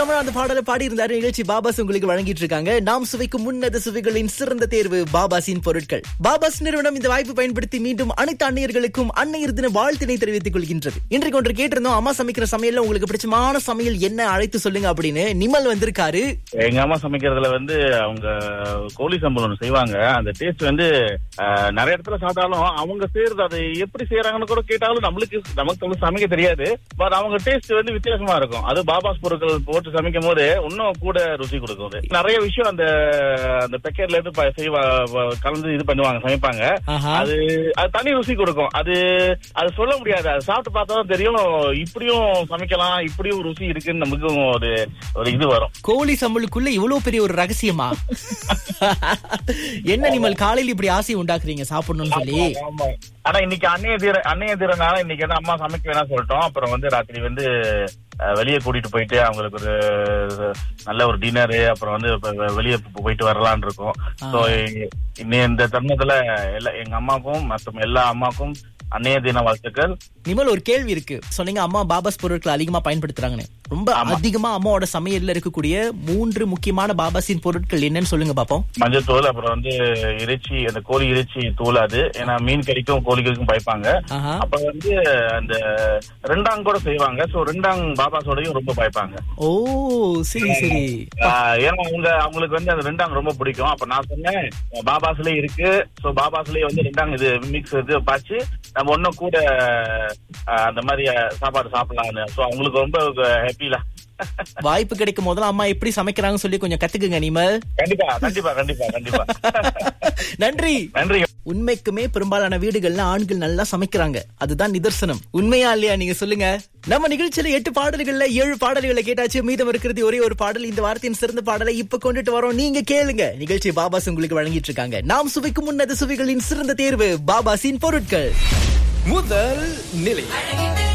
தமிழ் அந்த பாடலை பாடி இருந்தாரு நிகழ்ச்சி பாபாஸ் உங்களுக்கு வழங்கிட்டு இருக்காங்க நாம் சுவைக்கும் முன்னத சுவைகளின் சிறந்த தேர்வு பாபாஸின் பொருட்கள் பாபாஸ் நிறுவனம் இந்த வாய்ப்பு பயன்படுத்தி மீண்டும் அனைத்து அன்னையர்களுக்கும் அன்னையர் தின வாழ்த்தினை தெரிவித்துக் கொள்கின்றது இன்றைக்கு ஒன்று கேட்டிருந்தோம் அம்மா சமைக்கிற சமையல்ல உங்களுக்கு பிடிச்சமான சமையல் என்ன அழைத்து சொல்லுங்க அப்படின்னு நிமல் வந்திருக்காரு எங்க அம்மா சமைக்கிறதுல வந்து அவங்க கோழி சம்பளம் ஒண்ணு செய்வாங்க அந்த டேஸ்ட் வந்து அஹ், நிறைய இடத்துல சாப்பிட்டாலும் அவங்க செய்யறது அது எப்படி செய்யறாங்கன்னு கூட கேட்டாலும் நம்மளுக்கு நமக்கு வந்து சமைக்க தெரியாது பட் அவங்க டேஸ்ட் வந்து வித்தியாசமா இருக்கும் அது பாபாஸ் பொருட்கள் போட்டு சமைக்கும் போது இன்னும் கூட ருசி கொடுக்கும் அது. நிறைய விஷயம் அந்த அந்த பெக்கெட்ல இருந்து ப- செய்வா வ- கலந்து இது பண்ணுவாங்க சமைப்பாங்க ஆஹா. அது அது தனி ருசி கொடுக்கும் அது அது சொல்ல முடியாது அது சாப்பிட்டு பார்த்தா தான் தெரியும் இப்படியும் சமைக்கலாம் இப்படியும் ருசி இருக்குன்னு நமக்கும் ஒரு ஒரு இது வரும் கோழி சம்பளுக்குள்ள இவ்வளவு பெரிய ஒரு ரகசியமா என்ன நிமல் காலையில இப்படி ஆசை உண்டாக்குறீங்க சாப்பிடணும்னு சொல்லி ஆமா. ஆனா இன்னைக்கு அன்னைய தீர அன்னைய தீரனால இன்னைக்கு வந்து அம்மா சமைக்க வேணாம் சொல்லிட்டோம் அப்புறம் வந்து ராத்திரி வந்து அஹ், வெளியே கூட்டிட்டு போயிட்டு அவங்களுக்கு ஒரு நல்ல ஒரு டின்னரு அப்புறம் வந்து இப்ப வெ- வெளியே போ- போயிட்டு வரலாம்னு இருக்கோம் சோ இன்னைய இந்த தருணத்துல எல்லா எங்க அம்மாக்கும் மற்றும் எல்லா அம்மாக்கும் அன்னைய தின வாழ்த்துக்கள் நிமல் ஒரு கேள்வி இருக்கு சொன்னீங்க அம்மா பாபாஸ் பொருட்களை அதிகமா பயன்படுத்துறாங்கன்னு ரொம்ப அதிகமா அம்மாவோட சமையல்ல இருக்கக்கூடிய மூன்று முக்கியமான பாபாஸின் பொருட்கள் என்னன்னு சொல்லுங்க பாப்போம் மஞ்சத்தூள் அப்புறம் வந்து இறைச்சி அந்த கோழி இறைச்சி தூள் அது ஏன்னா மீன் கறிக்கும் கோழி கறிக்கும் பாய்ப்பாங்க ஆஹா. அப்புறம் வந்து அந்த ரெண்டாங் கூட செய்வாங்க சோ ரெண்டாங் பாபாஸோடையும் ரொம்ப பாய்ப்பாங்க ஓ சரி சரி ஆஹ் ஏன்னா அவங்க அவங்களுக்கு வந்து அந்த ரெண்டாங் ரொம்ப பிடிக்கும் அப்ப நான் சொன்னேன் பாபாஸ்லயே இருக்கு சோ பாபாஸ்லயே வந்து ரெண்டாங் இது மிக்ஸ் இது பாய்ச்சி நம்ம ஒன்னும் கூட ஆஹ் அந்த மாதிரி ஆஹ் சாப்பாடு சாப்பிடலாம்னு சோ அவங்களுக்கு ரொம்ப ஹாப்பில வாய்ப்பு கிடைக்கும் முதல்ல அம்மா எப்படி சமைக்கிறாங்கன்னு சொல்லி கொஞ்சம் கத்துக்குங்க நிமல் கண்டிப்பா கண்டிப்பா கண்டிப்பா கண்டிப்பா நன்றி நன்றி உண்மைக்குமே பெரும்பாலான வீடுகள்ல ஆண்கள் நல்லா சமைக்கிறாங்க அதுதான் நிதர்சனம் உண்மையா இல்லையா நீங்க சொல்லுங்க நம்ம நிகழ்ச்சியில எட்டு பாடல்கள்ல ஏழு பாடல்களை கேட்டாச்சு மீதம் இருக்கிறது ஒரே ஒரு பாடல் இந்த வாரத்தின் சிறந்த பாடலை இப்ப கொண்டுட்டு வரோம் நீங்க கேளுங்க நிகழ்ச்சி பாபாஸ் உங்களுக்கு வழங்கிட்டு இருக்காங்க நாம் சுவைக்கும் முன்னது சுவைகளின் சிறந்த தேர்வு பாபாஸின் பொருட்கள் முதல் நிலை அழகின்ற